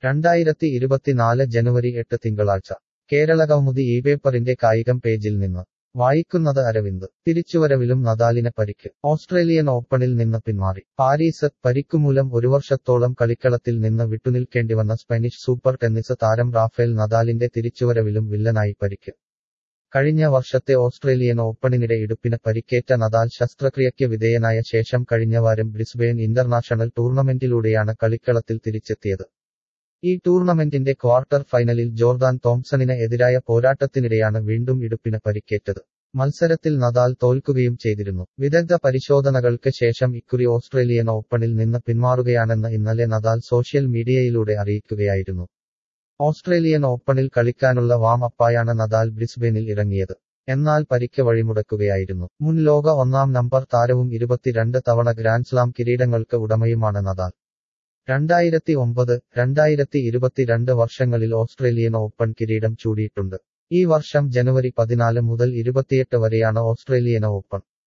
രണ്ടായിരത്തി ഇരുപത്തിനാല് ജനുവരി എട്ട് തിങ്കളാഴ്ച കേരളകൗമുദി ഈ പേപ്പറിന്റെ കായികം പേജിൽ നിന്ന് വായിക്കുന്നത് അരവിന്ദ് തിരിച്ചുവരവിലും നദാലിന് പരിക്ക് ഓസ്ട്രേലിയൻ ഓപ്പണിൽ നിന്ന് പിന്മാറി പാരീസ് പരിക്കുമൂലം ഒരു വർഷത്തോളം കളിക്കളത്തിൽ നിന്ന് വിട്ടുനിൽക്കേണ്ടിവന്ന സ്പാനിഷ് സൂപ്പർ ടെന്നീസ് താരം റാഫേൽ നദാലിന്റെ തിരിച്ചുവരവിലും വില്ലനായി പരിക്ക് കഴിഞ്ഞ വർഷത്തെ ഓസ്ട്രേലിയൻ ഓപ്പണിനിടെ ഇടുപ്പിന് പരിക്കേറ്റ നദാൽ ശസ്ത്രക്രിയയ്ക്ക് വിധേയനായ ശേഷം കഴിഞ്ഞവാരം ബ്രിസ്ബെയിൻ ഇന്റർനാഷണൽ ടൂർണമെന്റിലൂടെയാണ് കളിക്കളത്തിൽ തിരിച്ചെത്തിയത് ഈ ടൂർണമെന്റിന്റെ ക്വാർട്ടർ ഫൈനലിൽ ജോർദാൻ തോംസണിന് എതിരായ പോരാട്ടത്തിനിടെയാണ് വീണ്ടും ഇടുപ്പിന് പരിക്കേറ്റത് മത്സരത്തിൽ നദാൽ തോൽക്കുകയും ചെയ്തിരുന്നു വിദഗ്ധ പരിശോധനകൾക്ക് ശേഷം ഇക്കുറി ഓസ്ട്രേലിയൻ ഓപ്പണിൽ നിന്ന് പിന്മാറുകയാണെന്ന് ഇന്നലെ നദാൽ സോഷ്യൽ മീഡിയയിലൂടെ അറിയിക്കുകയായിരുന്നു ഓസ്ട്രേലിയൻ ഓപ്പണിൽ കളിക്കാനുള്ള വാം അപ്പായാണ് നദാൽ ബ്രിസ്ബെയിനിൽ ഇറങ്ങിയത് എന്നാൽ പരിക്ക് വഴിമുടക്കുകയായിരുന്നു മുൻ ലോക ഒന്നാം നമ്പർ താരവും ഇരുപത്തിരണ്ട് തവണ ഗ്രാൻഡ്സ്ലാം കിരീടങ്ങൾക്ക് ഉടമയുമാണ് നദാൽ രണ്ടായിരത്തി ഒമ്പത് രണ്ടായിരത്തി ഇരുപത്തിരണ്ട് വർഷങ്ങളിൽ ഓസ്ട്രേലിയൻ ഓപ്പൺ കിരീടം ചൂടിയിട്ടുണ്ട് ഈ വർഷം ജനുവരി പതിനാല് മുതൽ ഇരുപത്തിയെട്ട് വരെയാണ് ഓസ്ട്രേലിയൻ ഓപ്പൺ